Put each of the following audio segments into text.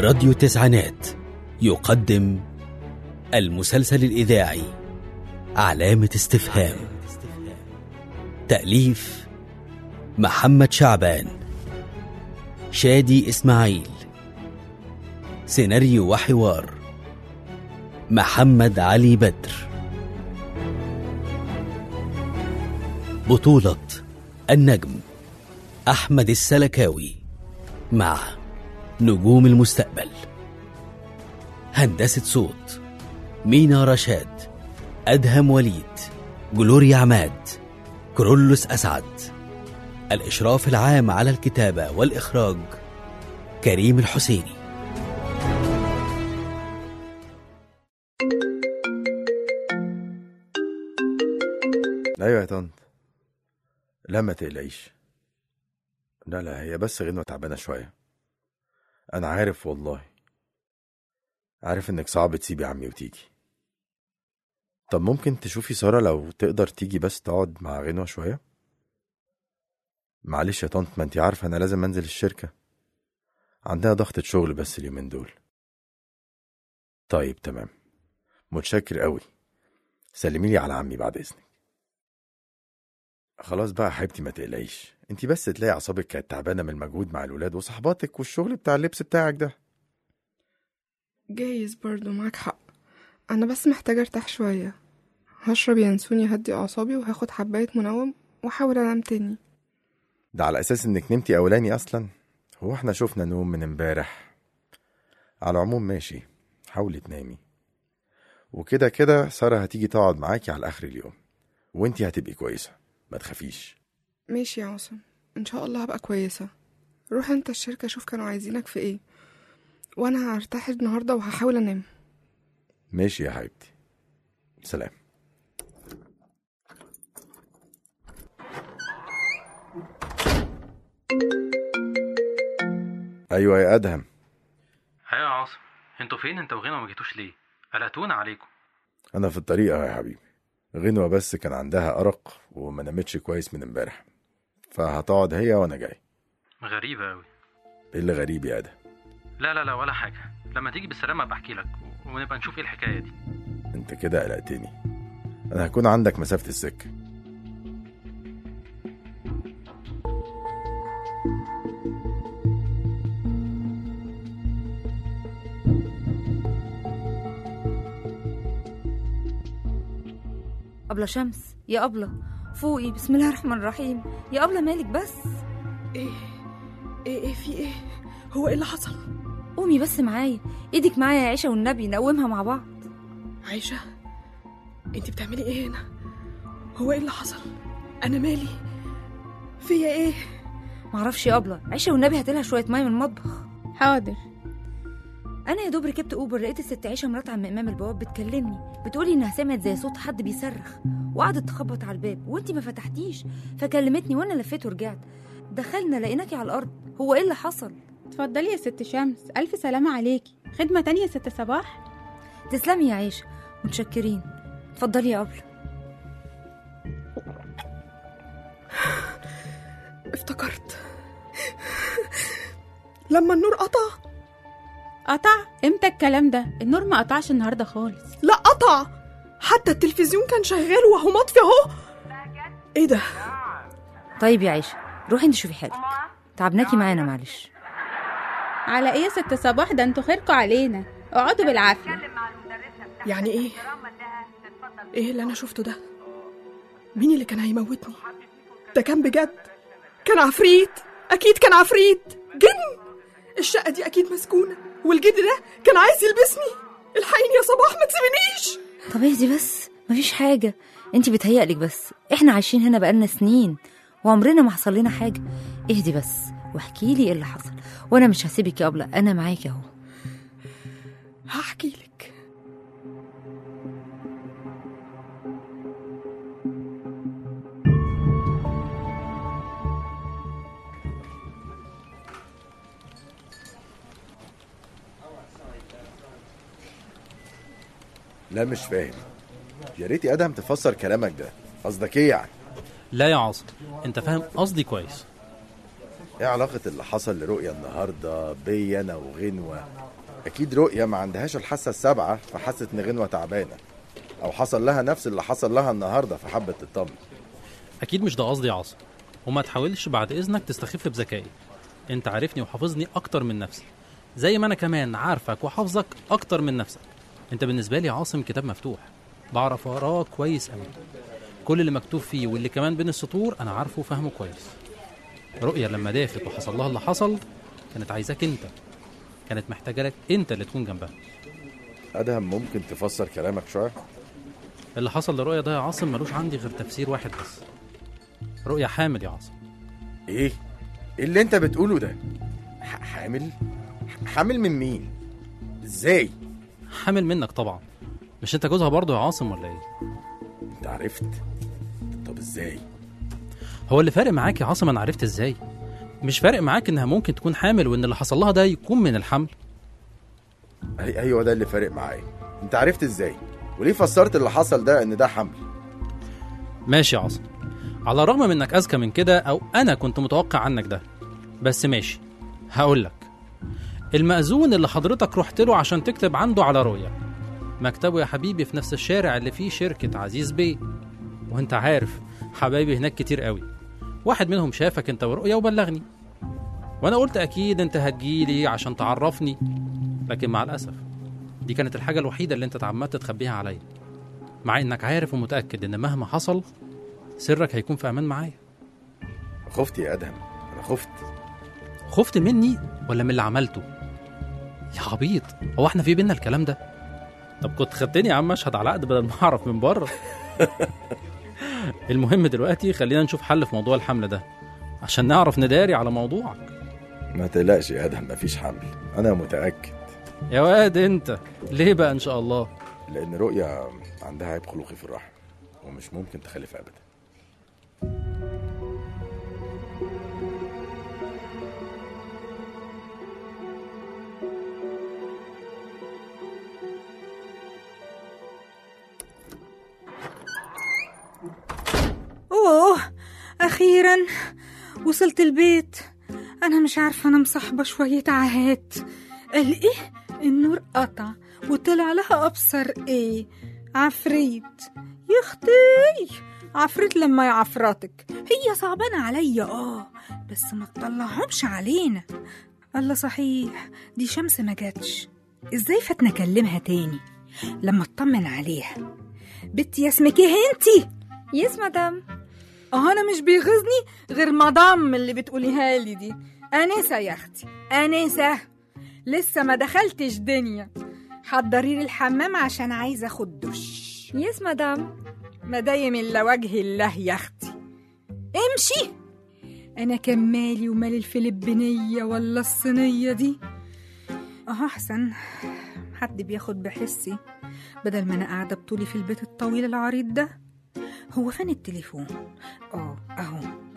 راديو تسعينات يقدم المسلسل الإذاعي علامة استفهام تأليف محمد شعبان شادي إسماعيل سيناريو وحوار محمد علي بدر بطولة النجم أحمد السلكاوي مع نجوم المستقبل هندسة صوت مينا رشاد أدهم وليد جلوريا عماد كرولوس أسعد الإشراف العام على الكتابة والإخراج كريم الحسيني ايوه يا طنط لا ما تقلقيش لا لا هي بس غنوة تعبانة شوية أنا عارف والله عارف إنك صعب تسيبي عمي وتيجي طب ممكن تشوفي سارة لو تقدر تيجي بس تقعد مع غنوة شوية معلش يا طنط ما انتي عارفة أنا لازم أنزل الشركة عندها ضغطة شغل بس اليومين دول طيب تمام متشكر قوي سلميلي على عمي بعد إذنك خلاص بقى يا حبيبتي ما تقلقيش انت بس تلاقي اعصابك كانت تعبانه من المجهود مع الولاد وصحباتك والشغل بتاع اللبس بتاعك ده جايز برضو معاك حق أنا بس محتاجة أرتاح شوية هشرب ينسوني هدي أعصابي وهاخد حباية منوم وأحاول أنام تاني ده على اساس انك نمتي اولاني اصلا هو احنا شفنا نوم من امبارح على العموم ماشي حاولي تنامي وكده كده ساره هتيجي تقعد معاكي على اخر اليوم وانتي هتبقي كويسه ما تخافيش ماشي يا عاصم إن شاء الله هبقى كويسة روح أنت الشركة شوف كانوا عايزينك في إيه وأنا هرتاح النهاردة وهحاول أنام ماشي يا حبيبتي سلام ايوه يا ادهم ايوه يا عاصم انتوا فين انت وغنى ما جيتوش ليه قلقتونا عليكم انا في الطريق أهو يا حبيبي غنوة بس كان عندها ارق وما نامتش كويس من امبارح فهتقعد هي وانا جاي غريبة أوي ايه اللي غريب يا ادهم لا لا لا ولا حاجة لما تيجي بالسلامة بحكي لك ونبقى نشوف ايه الحكاية دي انت كده قلقتني انا هكون عندك مسافة السكة أبلة شمس يا أبلة فوقي بسم الله الرحمن الرحيم يا أبلة مالك بس إيه إيه إيه في إيه هو إيه اللي حصل قومي بس معايا ايدك معايا يا عيشة والنبي نقومها مع بعض عايشة أنت بتعملي إيه هنا هو إيه اللي حصل أنا مالي فيا إيه معرفش يا أبلة عيشة والنبي هاتلها شوية مية من المطبخ حاضر أنا يا دوب ركبت أوبر لقيت الست عيشة مرات عم إمام البواب بتكلمني بتقولي إنها سمعت زي صوت حد بيصرخ وقعدت تخبط على الباب وأنتي ما فتحتيش فكلمتني وأنا لفيت ورجعت دخلنا لقيناكي على الأرض هو إيه اللي حصل اتفضلي يا ست شمس ألف سلامة عليكي خدمة تانية يا ست صباح تسلمي يا عيشة متشكرين اتفضلي يا أبلة افتكرت لما النور قطع قطع امتى الكلام ده النور ما قطعش النهاردة خالص لا قطع حتى التلفزيون كان شغال وهو مطفي اهو ايه ده طيب يا عيشة روحي انت شوفي حالك تعبناكي معانا معلش على ايه يا ست صباح ده انتوا خيركوا علينا اقعدوا بالعافية يعني ايه ايه اللي انا شفته ده مين اللي كان هيموتني ده كان بجد كان عفريت اكيد كان عفريت جن الشقه دي اكيد مسكونه والجد ده كان عايز يلبسني الحقيني يا صباح ما تسيبنيش طب اهدي بس مفيش حاجة انت بتهيألك بس احنا عايشين هنا بقالنا سنين وعمرنا ما حصل لنا حاجة اهدي بس واحكي لي ايه اللي حصل وانا مش هسيبك يا أبلة انا معاكي اهو هحكي لك لا مش فاهم يا ريت يا ادهم تفسر كلامك ده قصدك ايه يعني لا يا عاصم انت فاهم قصدي كويس ايه علاقة اللي حصل لرؤية النهاردة بيا انا وغنوة اكيد رؤية ما عندهاش الحاسة السابعة فحست ان غنوة تعبانة او حصل لها نفس اللي حصل لها النهاردة فحبت تطمن اكيد مش ده قصدي يا عاصم وما تحاولش بعد اذنك تستخف بذكائي انت عارفني وحافظني اكتر من نفسي زي ما انا كمان عارفك وحافظك اكتر من نفسك انت بالنسبه لي عاصم كتاب مفتوح بعرف اقراه كويس قوي كل اللي مكتوب فيه واللي كمان بين السطور انا عارفه وفاهمه كويس رؤيا لما دافت وحصل لها اللي حصل كانت عايزاك انت كانت محتاجه لك انت اللي تكون جنبها ادهم ممكن تفسر كلامك شوية اللي حصل لرؤيا ده يا عاصم ملوش عندي غير تفسير واحد بس رؤيا حامل يا عاصم ايه ايه اللي انت بتقوله ده ح- حامل ح- حامل من مين ازاي حامل منك طبعا مش انت جوزها برضه يا عاصم ولا ايه انت عرفت طب ازاي هو اللي فارق معاك يا عاصم انا عرفت ازاي مش فارق معاك انها ممكن تكون حامل وان اللي حصل لها ده يكون من الحمل أي- ايوه ده اللي فارق معايا انت عرفت ازاي وليه فسرت اللي حصل ده ان ده حمل ماشي يا عاصم على الرغم من انك اذكى من كده او انا كنت متوقع عنك ده بس ماشي هقول لك المأذون اللي حضرتك رحت له عشان تكتب عنده على رؤيا مكتبه يا حبيبي في نفس الشارع اللي فيه شركة عزيز بيه وانت عارف حبايبي هناك كتير قوي واحد منهم شافك انت ورؤيا وبلغني وانا قلت اكيد انت هتجيلي عشان تعرفني لكن مع الاسف دي كانت الحاجة الوحيدة اللي انت اتعمدت تخبيها عليا مع انك عارف ومتأكد ان مهما حصل سرك هيكون في امان معايا خفت يا ادهم انا خفت خفت مني ولا من اللي عملته يا عبيط هو احنا في بينا الكلام ده طب كنت خدتني يا عم اشهد على عقد بدل ما اعرف من بره المهم دلوقتي خلينا نشوف حل في موضوع الحمل ده عشان نعرف نداري على موضوعك ما تقلقش يا ادهم مفيش حمل انا متاكد يا واد انت ليه بقى ان شاء الله لان رؤيا عندها عيب خلقي في الرحم ومش ممكن تخلف ابدا اوه اخيرا وصلت البيت انا مش عارفه انا مصاحبه شويه عاهات قال ايه النور قطع وطلع لها ابصر ايه عفريت يا اختي عفريت لما يعفرتك هي صعبانه عليا اه بس ما تطلعهمش علينا الله صحيح دي شمس ما جاتش ازاي فاتنا اكلمها تاني لما اطمن عليها بنتي يا اسمك ايه انتي يس مدام اه انا مش بيغيظني غير مدام اللي بتقوليها لي دي انسه يا اختي انسه لسه ما دخلتش دنيا حضري لي الحمام عشان عايزه اخد دش يس مدام ما دايم الا وجه الله يا اختي امشي انا كان مالي ومال الفلبينيه ولا الصينيه دي اه احسن حد بياخد بحسي بدل ما انا قاعده بطولي في البيت الطويل العريض ده هو فين التليفون اه اهو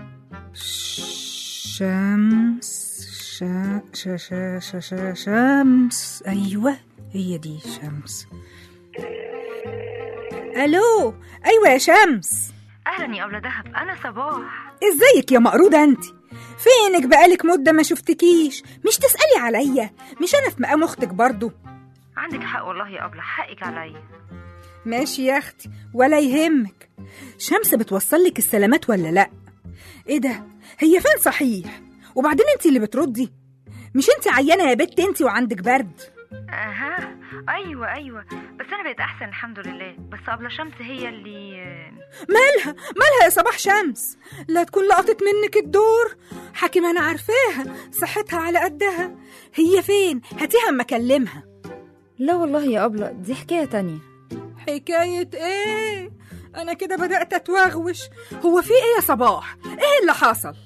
شمس شا شا شا شا شا شمس ايوه هي دي شمس الو ايوه يا شمس اهلا يا ابله دهب انا صباح ازيك يا مقروده انت فينك بقالك مده ما شفتكيش مش تسالي عليا مش انا في مقام اختك برضو عندك حق والله يا ابله حقك عليا ماشي يا اختي ولا يهمك شمس بتوصل لك السلامات ولا لا ايه ده هي فين صحيح وبعدين انت اللي بتردي مش انت عيانه يا بت انت وعندك برد اها ايوه ايوه بس انا بقيت احسن الحمد لله بس ابله شمس هي اللي مالها مالها يا صباح شمس لا تكون لقطت منك الدور حكيم انا عارفاها صحتها على قدها هي فين هاتيها اما اكلمها لا والله يا ابله دي حكايه تانية حكايه ايه انا كده بدات اتوغوش هو في ايه يا صباح ايه اللي حصل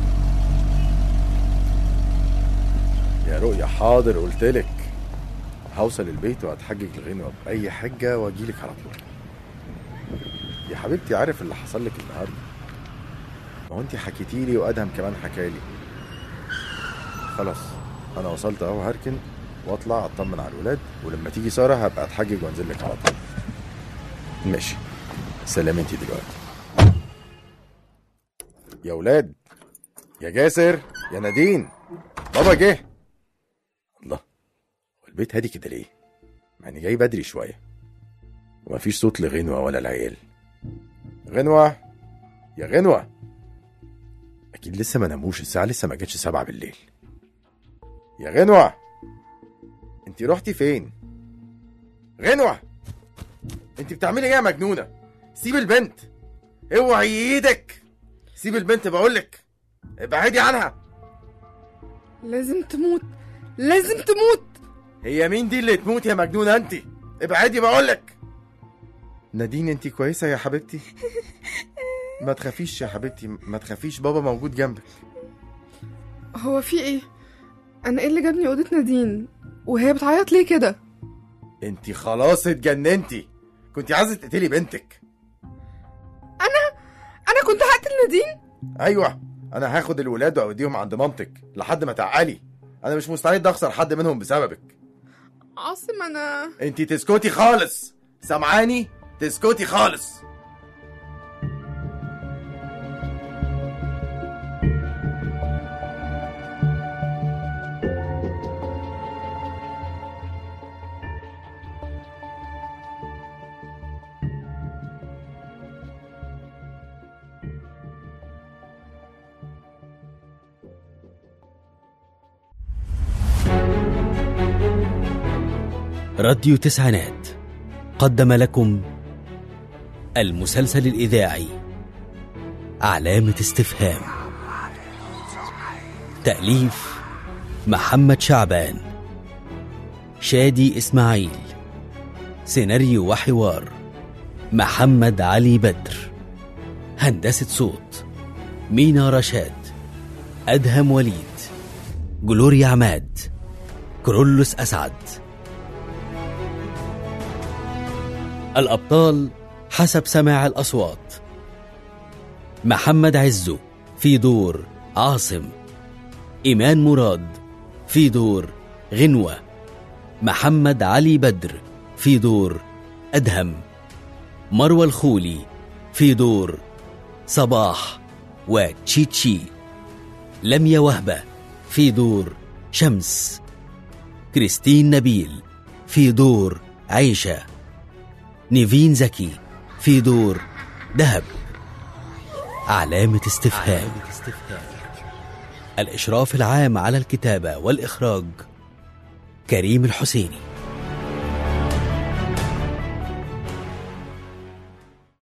يا رؤيا حاضر قلتلك هوصل البيت وهتحجج لغنوة بأي حجة وأجيلك على طول يا حبيبتي عارف اللي حصل لك النهاردة ما هو انت حكيتي لي وأدهم كمان حكالي خلاص أنا وصلت أهو هركن وأطلع أطمن على الولاد ولما تيجي سارة هبقى أتحجج وأنزل لك على طول ماشي سلام انت دلوقتي يا ولاد يا جاسر يا نادين بابا جه الله هو البيت هادي كده ليه مع اني جاي بدري شويه ومفيش صوت لغنوة ولا العيال غنوة يا غنوة أكيد لسه ما ناموش الساعة لسه ما جاتش سبعة بالليل يا غنوة انت رحتي فين غنوة انت بتعملي ايه يا مجنونة سيب البنت اوعي ايدك سيب البنت بقولك ابعدي عنها لازم تموت لازم تموت هي مين دي اللي تموت يا مجنونة انت ابعدي بقولك نادين انت كويسة يا حبيبتي ما تخافيش يا حبيبتي ما تخافيش بابا موجود جنبك هو في ايه انا ايه اللي جابني اوضه نادين وهي بتعيط ليه كده انت خلاص اتجننتي كنت عايزة تقتلي بنتك انا كنت هقتل نادين ايوه انا هاخد الولاد واوديهم عند مامتك لحد ما تعقلي انا مش مستعد اخسر حد منهم بسببك عاصم انا انت تسكتي خالص سامعاني تسكتي خالص راديو تسعينات قدم لكم المسلسل الإذاعي علامة استفهام تأليف محمد شعبان شادي إسماعيل سيناريو وحوار محمد علي بدر هندسة صوت مينا رشاد أدهم وليد جلوريا عماد كرولوس أسعد الأبطال حسب سماع الأصوات محمد عزو في دور عاصم إيمان مراد في دور غنوة محمد علي بدر في دور أدهم مروى الخولي في دور صباح وتشيتشي لميا وهبة في دور شمس كريستين نبيل في دور عيشه نيفين زكي في دور دهب علامة استفهام الإشراف العام على الكتابة والإخراج كريم الحسيني